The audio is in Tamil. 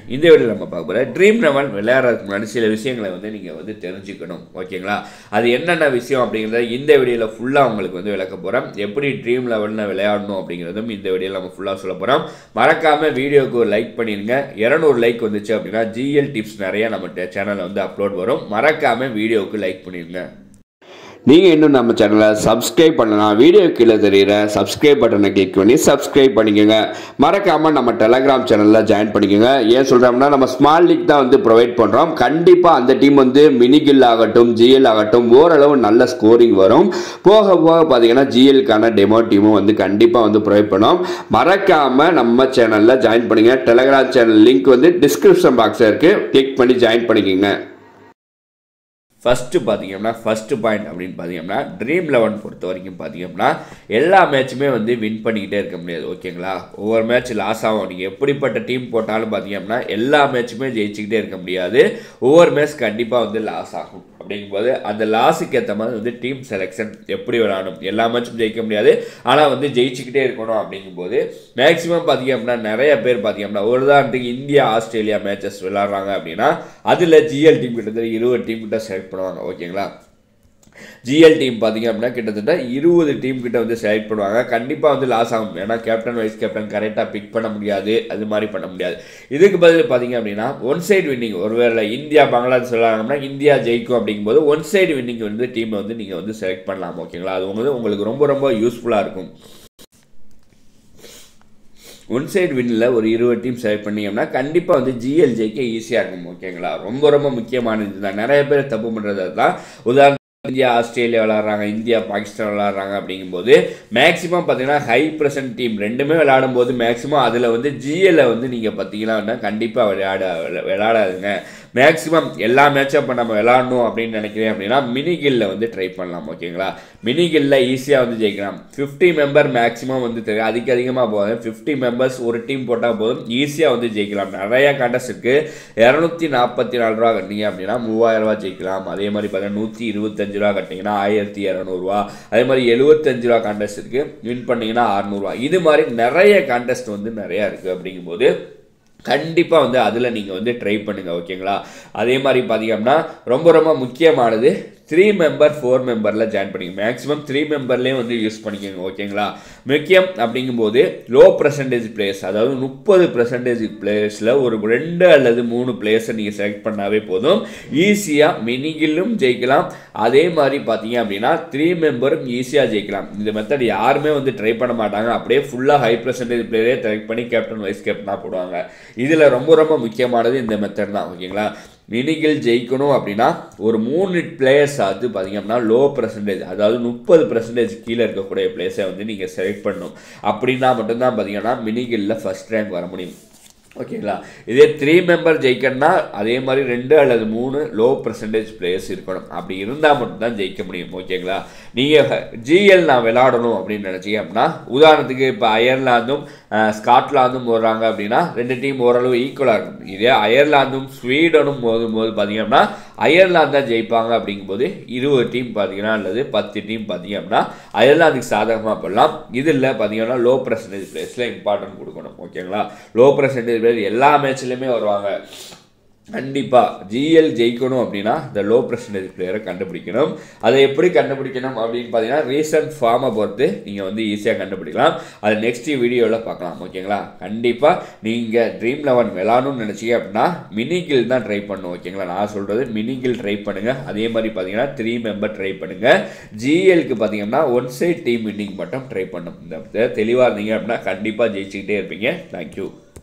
இந்த வீடியோ நம்ம பார்க்க போகிறோம் ட்ரீம் லெவன் விளையாடுறதுக்கு முன்னாடி சில விஷயங்களை வந்து நீங்கள் வந்து தெரிஞ்சுக்கணும் ஓகேங்களா அது என்னென்ன விஷயம் அப்படிங்கிறத இந்த வீடியோவில் ஃபுல்லாக உங்களுக்கு வந்து விளக்க போகிறோம் எப்படி ட்ரீம் லெவலில் விளையாடணும் அப்படிங்கிறதும் இந்த வீடியோவில் நம்ம ஃபுல்லாக சொல்ல போகிறோம் மறக்காமல் வீடியோவுக்கு ஒரு லைக் பண்ணிடுங்க இரநூறு லைக் வந்துச்சு அப்படின்னா ஜிஎல் டிப்ஸ் நிறைய நம்ம சேனலில் வந்து அப்லோட் வரும் மறக்காமல் வீடியோவுக்கு லைக் பண்ணிடுங்க நீங்கள் இன்னும் நம்ம சேனலை சப்ஸ்கிரைப் பண்ணலாம் வீடியோ கீழே தெரியுற சப்ஸ்கிரைப் பட்டனை கிளிக் பண்ணி சப்ஸ்கிரைப் பண்ணிக்கோங்க மறக்காமல் நம்ம டெலகிராம் சேனலில் ஜாயின் பண்ணிக்கோங்க ஏன் சொல்கிறோம்னா நம்ம ஸ்மால் லீக் தான் வந்து ப்ரொவைட் பண்ணுறோம் கண்டிப்பாக அந்த டீம் வந்து மினிகில் ஆகட்டும் ஜிஎல் ஆகட்டும் ஓரளவு நல்ல ஸ்கோரிங் வரும் போக போக பார்த்தீங்கன்னா ஜிஎல்க்கான டெமோ டீமும் வந்து கண்டிப்பாக வந்து ப்ரொவைட் பண்ணோம் மறக்காமல் நம்ம சேனலில் ஜாயின் பண்ணுங்க டெலகிராம் சேனல் லிங்க் வந்து டிஸ்கிரிப்ஷன் பாக்ஸில் இருக்குது கிளிக் பண்ணி ஜாயின் பண்ணிக்கோங்க ஃபஸ்ட்டு பார்த்தீங்கன்னா ஃபஸ்ட்டு பாயிண்ட் அப்படின்னு பார்த்தீங்கன்னா ட்ரீம் லெவன் பொறுத்த வரைக்கும் பார்த்தீங்கன்னா எல்லா மேட்சுமே வந்து வின் பண்ணிக்கிட்டே இருக்க முடியாது ஓகேங்களா ஒவ்வொரு மேட்ச் லாஸ் ஆகும் நீங்கள் எப்படிப்பட்ட டீம் போட்டாலும் பார்த்தீங்கன்னா எல்லா மேட்சுமே ஜெயிச்சுக்கிட்டே இருக்க முடியாது ஒவ்வொரு மேட்ச் கண்டிப்பாக வந்து லாஸ் ஆகும் அப்படிங்கும்போது அந்த லாஸுக்கு ஏற்ற மாதிரி வந்து டீம் செலெக்ஷன் எப்படி விளாடணும் எல்லா மேட்சும் ஜெயிக்க முடியாது ஆனால் வந்து ஜெயிச்சுக்கிட்டே இருக்கணும் அப்படிங்கும்போது மேக்ஸிமம் பார்த்தீங்க அப்படின்னா நிறைய பேர் பார்த்தீங்க அப்படின்னா ஒரு உதாரணத்துக்கு இந்தியா ஆஸ்திரேலியா மேட்சஸ் விளாட்றாங்க அப்படின்னா அதில் ஜிஎல் டீம் கிட்டத்தட்ட இருபது டீம் கிட்ட செலக்ட் பண்ணுவாங்க ஓகேங்களா ஜிஎல் டீம் பார்த்தீங்க அப்படின்னா கிட்டத்தட்ட இருபது டீம் கிட்ட வந்து செலக்ட் பண்ணுவாங்க கண்டிப்பாக வந்து லாஸ் ஆகும் ஏன்னா கேப்டன் வைஸ் கேப்டன் கரெக்டாக பிக் பண்ண முடியாது அது மாதிரி பண்ண முடியாது இதுக்கு பதில் பார்த்தீங்க அப்படின்னா ஒன் சைடு வின்னிங் ஒருவேளை இந்தியா பங்களாதேஷ் விளாட்றாங்கன்னா இந்தியா ஜெயிக்கும் அப்படிங்கும்போது ஒன் சைடு வின்னிங் வந்து டீமை வந்து நீங்கள் வந்து செலக்ட் பண்ணலாம் ஓகேங்களா அது வந்து உங்களுக்கு ரொம்ப ரொம்ப யூஸ்ஃபுல்லாக இருக்கும் ஒன் சைடு வின்னில் ஒரு இருபது டீம் செலக்ட் பண்ணிங்கன்னா கண்டிப்பாக வந்து ஜிஎல் ஜெயிக்க ஈஸியாக இருக்கும் ஓகேங்களா ரொம்ப ரொம்ப முக்கியமானது தான் நிறைய பேர் தப்பு பண்ணுறது தான் உதாரணம் இந்தியா ஆஸ்திரேலியா விளாட்றாங்க இந்தியா பாகிஸ்தான் விளாட்றாங்க அப்படிங்கும்போது மேக்ஸிமம் பார்த்தீங்கன்னா ஹை ப்ரெசன்ட் டீம் ரெண்டுமே விளையாடும் போது மேக்ஸிமம் அதில் வந்து ஜிஎல்ல வந்து நீங்கள் பார்த்தீங்கன்னா கண்டிப்பாக விளையாட விளையாடாதுங்க மேக்ஸிமம் எல்லா மேட்சும் இப்போ நம்ம விளாடணும் அப்படின்னு நினைக்கிறேன் அப்படின்னா மினி கில்ல வந்து ட்ரை பண்ணலாம் ஓகேங்களா மினி கில்ல ஈஸியாக வந்து ஜெயிக்கலாம் ஃபிஃப்டி மெம்பர் மேக்ஸிமம் வந்து தெரியும் அதிக அதிகமாக போதும் ஃபிஃப்டி மெம்பர்ஸ் ஒரு டீம் போட்டால் போதும் ஈஸியாக வந்து ஜெயிக்கலாம் நிறைய கண்டஸ்ட் இருக்குது இரநூத்தி நாற்பத்தி நாலு ரூபா கட்டினீங்க அப்படின்னா மூவாயிரம் ரூபா ஜெயிக்கலாம் அதே மாதிரி பார்த்தீங்கன்னா நூற்றி இருபத்தஞ்சு ரூபா கட்டிங்கன்னா ஆயிரத்தி இரநூறுவா அதே மாதிரி எழுபத்தஞ்சு ரூபா கான்டெஸ்ட் இருக்குது வின் பண்ணிங்கன்னா அறநூறுவா இது மாதிரி நிறைய கான்டெஸ்ட் வந்து நிறையா இருக்குது அப்படிங்கும்போது கண்டிப்பாக வந்து அதில் நீங்கள் வந்து ட்ரை பண்ணுங்கள் ஓகேங்களா அதே மாதிரி பார்த்தீங்கன்னா ரொம்ப ரொம்ப முக்கியமானது த்ரீ மெம்பர் ஃபோர் மெம்பரில் ஜாயின் பண்ணிங்க மேக்ஸிமம் த்ரீ மெம்பர்லேயும் வந்து யூஸ் பண்ணிக்கோங்க ஓகேங்களா முக்கியம் அப்படிங்கும்போது லோ பர்சன்டேஜ் பிளேயர்ஸ் அதாவது முப்பது பர்சன்டேஜ் பிளேயர்ஸில் ஒரு ரெண்டு அல்லது மூணு பிளேயர்ஸை நீங்கள் செலக்ட் பண்ணாவே போதும் ஈஸியாக மினிகிலும் ஜெயிக்கலாம் அதே மாதிரி பார்த்தீங்க அப்படின்னா த்ரீ மெம்பரும் ஈஸியாக ஜெயிக்கலாம் இந்த மெத்தட் யாருமே வந்து ட்ரை பண்ண மாட்டாங்க அப்படியே ஃபுல்லாக ஹை பர்சன்டேஜ் பிளேயரே செலக்ட் பண்ணி கேப்டன் வைஸ் கேப்டனாக போடுவாங்க இதில் ரொம்ப ரொம்ப முக்கியமானது இந்த மெத்தட் தான் ஓகேங்களா மினிகில் ஜெயிக்கணும் அப்படின்னா ஒரு மூணு பிளேயர்ஸ் அது பார்த்தீங்க அப்படின்னா லோ பர்சன்டேஜ் அதாவது முப்பது பர்சன்டேஜ் கீழே இருக்கக்கூடிய பிளேயர்ஸை வந்து நீங்கள் செலக்ட் பண்ணணும் அப்படின்னா மட்டும்தான் பார்த்தீங்கன்னா மினிகில்ல ஃபஸ்ட் ரேங்க் வர முடியும் ஓகேங்களா இதே த்ரீ மெம்பர் ஜெயிக்கணும்னா அதே மாதிரி ரெண்டு அல்லது மூணு லோ பர்சன்டேஜ் பிளேயர்ஸ் இருக்கணும் அப்படி இருந்தால் மட்டும்தான் ஜெயிக்க முடியும் ஓகேங்களா நீங்கள் ஜிஎல் நான் விளாடணும் அப்படின்னு நினச்சிங்க அப்படின்னா உதாரணத்துக்கு இப்போ அயர்லாந்தும் ஸ்காட்லாந்தும் போடுறாங்க அப்படின்னா ரெண்டு டீம் ஓரளவு ஈக்குவலாக இருக்கும் இதே அயர்லாந்தும் ஸ்வீடனும் மோதும் போது பார்த்தீங்கன்னா அயர்லாந்து தான் ஜெயிப்பாங்க அப்படிங்கும்போது இருபது டீம் பார்த்தீங்கன்னா அல்லது பத்து டீம் பார்த்தீங்க அப்படின்னா அயர்லாந்துக்கு சாதகமாக போடலாம் இதில் பார்த்தீங்கன்னா லோ பர்சன்டேஜ் பிளேஸில் இம்பார்ட்டன்ட் கொடுக்கணும் ஓகேங்களா லோ பர்சன்டேஜ் பிளேயர் எல்லா மேட்ச்லையுமே வருவாங்க கண்டிப்பாக ஜிஎல் ஜெயிக்கணும் அப்படின்னா இந்த லோ பர்சன்டேஜ் பிளேயரை கண்டுபிடிக்கணும் அதை எப்படி கண்டுபிடிக்கணும் அப்படின்னு பார்த்தீங்கன்னா ரீசன்ட் ஃபார்மை பொறுத்து நீங்கள் வந்து ஈஸியாக கண்டுபிடிக்கலாம் அது நெக்ஸ்ட் வீடியோவில் பார்க்கலாம் ஓகேங்களா கண்டிப்பாக நீங்கள் ட்ரீம் லெவன் விளாடணும்னு நினச்சிங்க அப்படின்னா மினிகில் தான் ட்ரை பண்ணும் ஓகேங்களா நான் சொல்கிறது மினிகில் ட்ரை பண்ணுங்கள் அதே மாதிரி பார்த்தீங்கன்னா த்ரீ மெம்பர் ட்ரை பண்ணுங்கள் ஜிஎலுக்கு பார்த்தீங்கன்னா ஒன் சைட் டீம் வின்னிங் மட்டும் ட்ரை பண்ணும் இந்த தெளிவாக இருந்தீங்க அப்படின்னா கண்டிப்பாக ஜெயிச்சுக்கிட்டே இருப்பீங்க தேங்க்யூ